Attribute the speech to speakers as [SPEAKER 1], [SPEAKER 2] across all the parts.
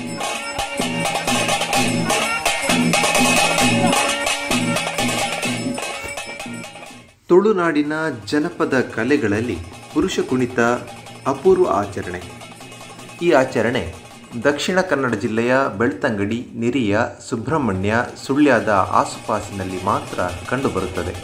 [SPEAKER 1] ತುಳುನಾಡಿನ ಜನಪದ ಕಲೆಗಳಲ್ಲಿ ಪುರುಷ ಕುಣಿತ ಅಪೂರ್ವ ಆಚರಣೆ ಈ ಆಚರಣೆ ದಕ್ಷಿಣ ಕನ್ನಡ ಜಿಲ್ಲೆಯ ಬೆಳ್ತಂಗಡಿ ನಿರಿಯ ಸುಬ್ರಹ್ಮಣ್ಯ ಸುಳ್ಯದ ಆಸುಪಾಸಿನಲ್ಲಿ ಮಾತ್ರ ಕಂಡುಬರುತ್ತದೆ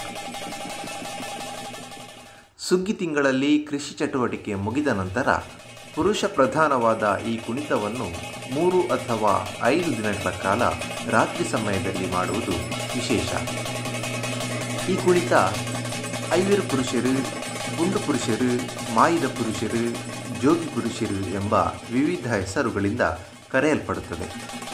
[SPEAKER 1] ಸುಗ್ಗಿ ತಿಂಗಳಲ್ಲಿ ಕೃಷಿ ಚಟುವಟಿಕೆ ಮುಗಿದ ನಂತರ ಪುರುಷ ಪ್ರಧಾನವಾದ ಈ ಕುಣಿತವನ್ನು ಮೂರು ಅಥವಾ ಐದು ದಿನಗಳ ಕಾಲ ರಾತ್ರಿ ಸಮಯದಲ್ಲಿ ಮಾಡುವುದು ವಿಶೇಷ ಈ ಕುಣಿತ ಐವರು ಪುರುಷರು ಗುಂಡು ಪುರುಷರು ಮಾಯಿದ ಪುರುಷರು ಜೋಗಿ ಪುರುಷರು ಎಂಬ ವಿವಿಧ ಹೆಸರುಗಳಿಂದ ಕರೆಯಲ್ಪಡುತ್ತದೆ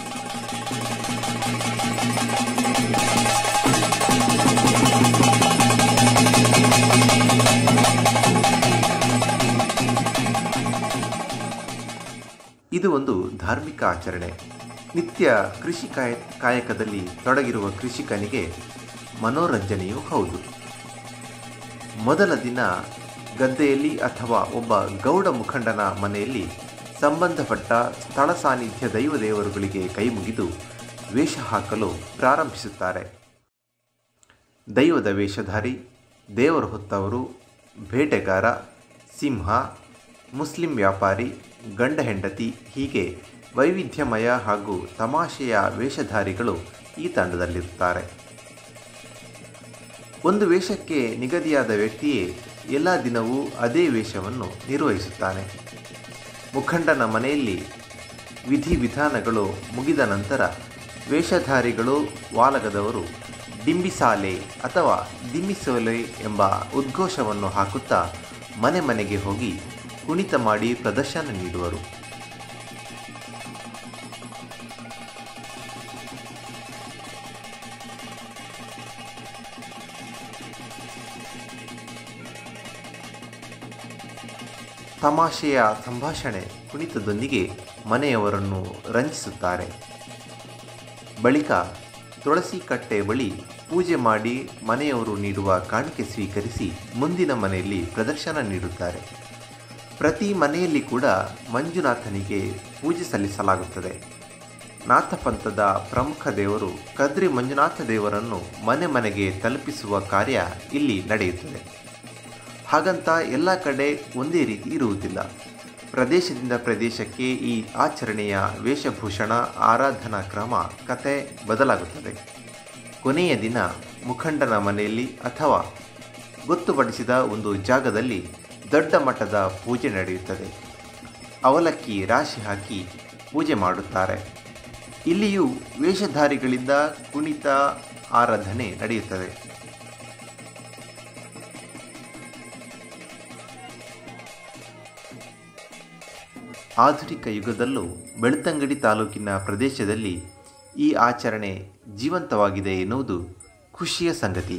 [SPEAKER 1] ಇದು ಒಂದು ಧಾರ್ಮಿಕ ಆಚರಣೆ ನಿತ್ಯ ಕೃಷಿ ಕಾಯ ಕಾಯಕದಲ್ಲಿ ತೊಡಗಿರುವ ಕೃಷಿಕನಿಗೆ ಮನೋರಂಜನೆಯೂ ಹೌದು ಮೊದಲ ದಿನ ಗದ್ದೆಯಲ್ಲಿ ಅಥವಾ ಒಬ್ಬ ಗೌಡ ಮುಖಂಡನ ಮನೆಯಲ್ಲಿ ಸಂಬಂಧಪಟ್ಟ ಸ್ಥಳ ಸಾನ್ನಿಧ್ಯ ದೈವ ದೇವರುಗಳಿಗೆ ಕೈ ಮುಗಿದು ವೇಷ ಹಾಕಲು ಪ್ರಾರಂಭಿಸುತ್ತಾರೆ ದೈವದ ವೇಷಧಾರಿ ದೇವರು ಹೊತ್ತವರು ಬೇಟೆಗಾರ ಸಿಂಹ ಮುಸ್ಲಿಂ ವ್ಯಾಪಾರಿ ಗಂಡ ಹೆಂಡತಿ ಹೀಗೆ ವೈವಿಧ್ಯಮಯ ಹಾಗೂ ತಮಾಷೆಯ ವೇಷಧಾರಿಗಳು ಈ ತಂಡದಲ್ಲಿರುತ್ತಾರೆ ಒಂದು ವೇಷಕ್ಕೆ ನಿಗದಿಯಾದ ವ್ಯಕ್ತಿಯೇ ಎಲ್ಲ ದಿನವೂ ಅದೇ ವೇಷವನ್ನು ನಿರ್ವಹಿಸುತ್ತಾನೆ ಮುಖಂಡನ ಮನೆಯಲ್ಲಿ ವಿಧಿವಿಧಾನಗಳು ಮುಗಿದ ನಂತರ ವೇಷಧಾರಿಗಳು ವಾಲಗದವರು ಡಿಂಬಿಸಾಲೆ ಅಥವಾ ದಿಮ್ಮಿಸೋಲೆ ಎಂಬ ಉದ್ಘೋಷವನ್ನು ಹಾಕುತ್ತಾ ಮನೆ ಮನೆಗೆ ಹೋಗಿ ಕುಣಿತ ಮಾಡಿ ಪ್ರದರ್ಶನ ನೀಡುವರು ತಮಾಷೆಯ ಸಂಭಾಷಣೆ ಕುಣಿತದೊಂದಿಗೆ ಮನೆಯವರನ್ನು ರಂಜಿಸುತ್ತಾರೆ ಬಳಿಕ ತುಳಸಿ ಕಟ್ಟೆ ಬಳಿ ಪೂಜೆ ಮಾಡಿ ಮನೆಯವರು ನೀಡುವ ಕಾಣಿಕೆ ಸ್ವೀಕರಿಸಿ ಮುಂದಿನ ಮನೆಯಲ್ಲಿ ಪ್ರದರ್ಶನ ನೀಡುತ್ತಾರೆ ಪ್ರತಿ ಮನೆಯಲ್ಲಿ ಕೂಡ ಮಂಜುನಾಥನಿಗೆ ಪೂಜೆ ಸಲ್ಲಿಸಲಾಗುತ್ತದೆ ನಾಥಪಂಥದ ಪ್ರಮುಖ ದೇವರು ಕದ್ರಿ ಮಂಜುನಾಥ ದೇವರನ್ನು ಮನೆ ಮನೆಗೆ ತಲುಪಿಸುವ ಕಾರ್ಯ ಇಲ್ಲಿ ನಡೆಯುತ್ತದೆ ಹಾಗಂತ ಎಲ್ಲ ಕಡೆ ಒಂದೇ ರೀತಿ ಇರುವುದಿಲ್ಲ ಪ್ರದೇಶದಿಂದ ಪ್ರದೇಶಕ್ಕೆ ಈ ಆಚರಣೆಯ ವೇಷಭೂಷಣ ಆರಾಧನಾ ಕ್ರಮ ಕತೆ ಬದಲಾಗುತ್ತದೆ ಕೊನೆಯ ದಿನ ಮುಖಂಡನ ಮನೆಯಲ್ಲಿ ಅಥವಾ ಗೊತ್ತುಪಡಿಸಿದ ಒಂದು ಜಾಗದಲ್ಲಿ ದೊಡ್ಡ ಮಟ್ಟದ ಪೂಜೆ ನಡೆಯುತ್ತದೆ ಅವಲಕ್ಕಿ ರಾಶಿ ಹಾಕಿ ಪೂಜೆ ಮಾಡುತ್ತಾರೆ ಇಲ್ಲಿಯೂ ವೇಷಧಾರಿಗಳಿಂದ ಕುಣಿತ ಆರಾಧನೆ ನಡೆಯುತ್ತದೆ ಆಧುನಿಕ ಯುಗದಲ್ಲೂ ಬೆಳ್ತಂಗಡಿ ತಾಲೂಕಿನ ಪ್ರದೇಶದಲ್ಲಿ ಈ ಆಚರಣೆ ಜೀವಂತವಾಗಿದೆ ಎನ್ನುವುದು ಖುಷಿಯ ಸಂಗತಿ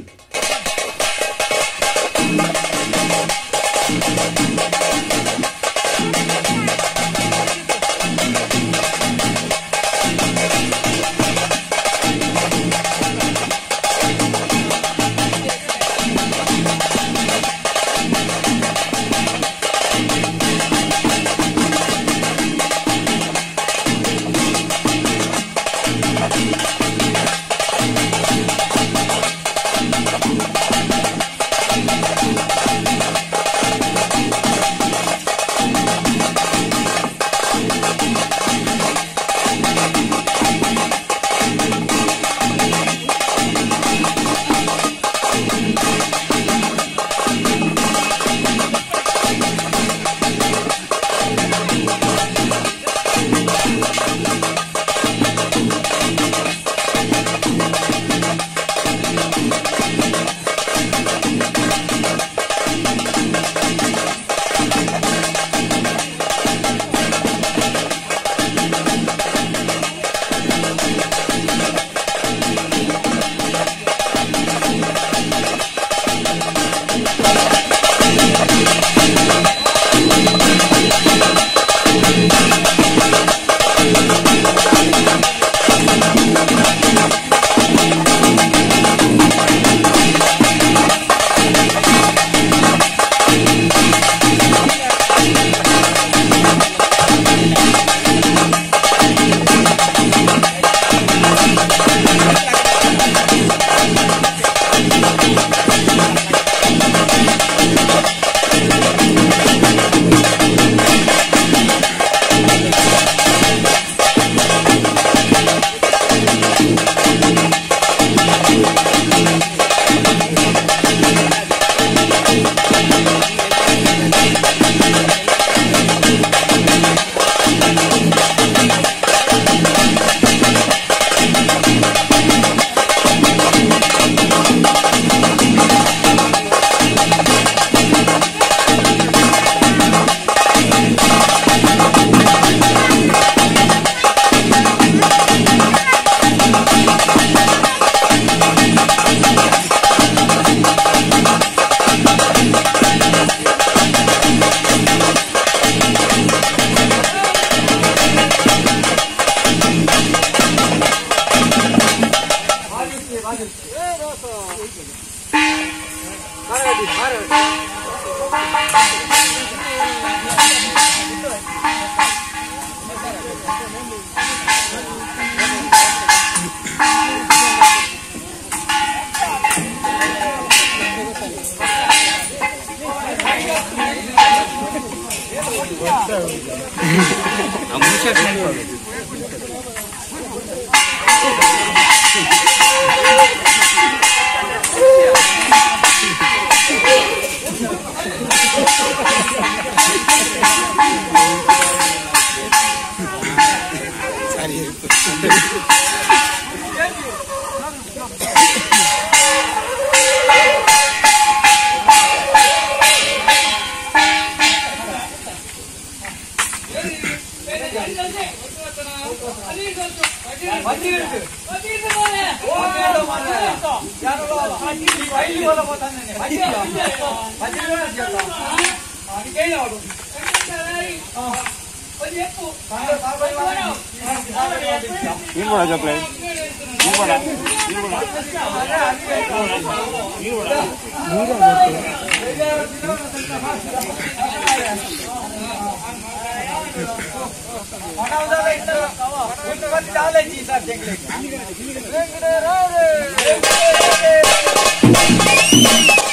[SPEAKER 2] Thank you.